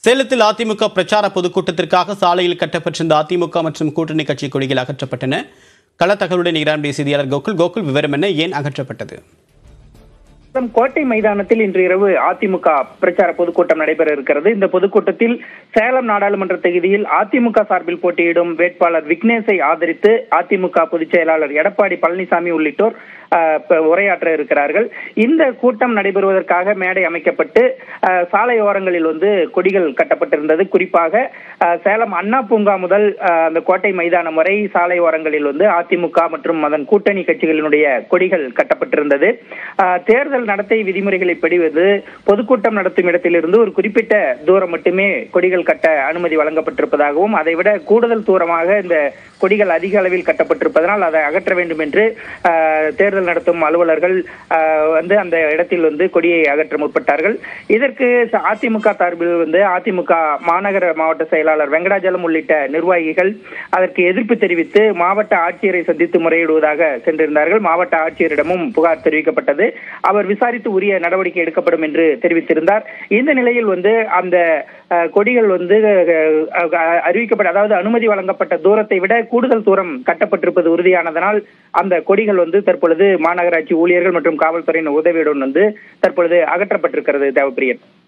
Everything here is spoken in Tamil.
சேலத்தில் அதிமுக பிரச்சார பொதுக்கூட்டத்திற்காக சாலையில் கட்டப்பட்டிருந்த அதிமுக மற்றும் கூட்டணி கட்சி கொடிகள் அகற்றப்பட்டன களத்தகவலுடன் இரானுடைய செய்தியாளர் கோகுல் கோகுல் விவரம் என்ன ஏன் அகற்றப்பட்டது சேலம் கோட்டை மைதானத்தில் இன்று இரவு அதிமுக பிரச்சார பொதுக்கூட்டம் நடைபெற இருக்கிறது இந்த பொதுக்கூட்டத்தில் சேலம் நாடாளுமன்ற தொகுதியில் அதிமுக சார்பில் போட்டியிடும் வேட்பாளர் விக்னேஷை ஆதரித்து அதிமுக பொதுச் செயலாளர் எடப்பாடி பழனிசாமி உள்ளிட்டோர் அஹ், ப- உரையாற்ற இருக்கிறார்கள் இந்த கூட்டம் நடைபெறுவதற்காக மேடை அமைக்கப்பட்டு அஹ், சாலை ஓரங்களில் வந்து கொடிகள் கட்டப்பட்டிருந்தது குறிப்பாக அஹ், சேலம் அண்ணா பூங்கா முதல் அஹ், அந்த கோட்டை மைதானம் வரை சாலை ஓரங்களில் வந்து அதிமுக மற்றும் அதன் கூட்டணி கட்சிகளினுடைய கொடிகள் கட்டப்பட்டிருந்தது அஹ், தேர்தல் நடத்தை விதிமுறைகளை படிவது பொதுக்கூட்டம் நடத்தும் இடத்திலிருந்து ஒரு குறிப்பிட்ட தூரம் மட்டுமே கொடிகள் கட்ட அனுமதி வழங்கப்பட்டிருப்பதாகவும் அதைவிட கூடுதல் தூரமாக இந்த கொடிகள் அதிக அளவில் கட்டப்பட்டிருப்பதனால் அதை அகற்ற வேண்டும் என்று அஹ், தேர்தல் நடத்தும் அலுவலர்கள் அஹ், வந்து அந்த இடத்தில் வந்து கொடியை அகற்ற முற்பட்டார்கள் இதற்கு ச- அதிமுக சார்பில் வந்து அதிமுக மாநகர மாவட்ட செயலாளர் வெங்கடாஜலம் உள்ளிட்ட நிர்வாகிகள் அதற்கு எதிர்ப்பு தெரிவித்து மாவட்ட ஆட்சியரை சந்தித்து முறையிடுவதாக சென்றிருந்தார்கள் மாவட்ட ஆட்சியரிடமும் புகார் தெரிவிக்கப்பட்டது அவர் விசாரித்து உரிய நடவடிக்கை எடுக்கப்படும் என்று தெரிவித்திருந்தார் இந்த நிலையில் வந்து அந்த அஹ், கொடிகள் வந்து அஹ், அஹ், அறிவிக்கப்பட்ட அதாவது அனுமதி வழங்கப்பட்ட தூரத்தை விட கூடுதல் தூரம் கட்டப்பட்டிருப்பது உறுதியானதனால் அந்த கொடிகள் வந்து தற்பொழுது மாநகராட்சி ஊழியர்கள் மற்றும் காவல்துறையின் உதவியுடன் வந்து தற்பொழுது அகற்றப்பட்டிருக்கிறது தேவப்பிரியன்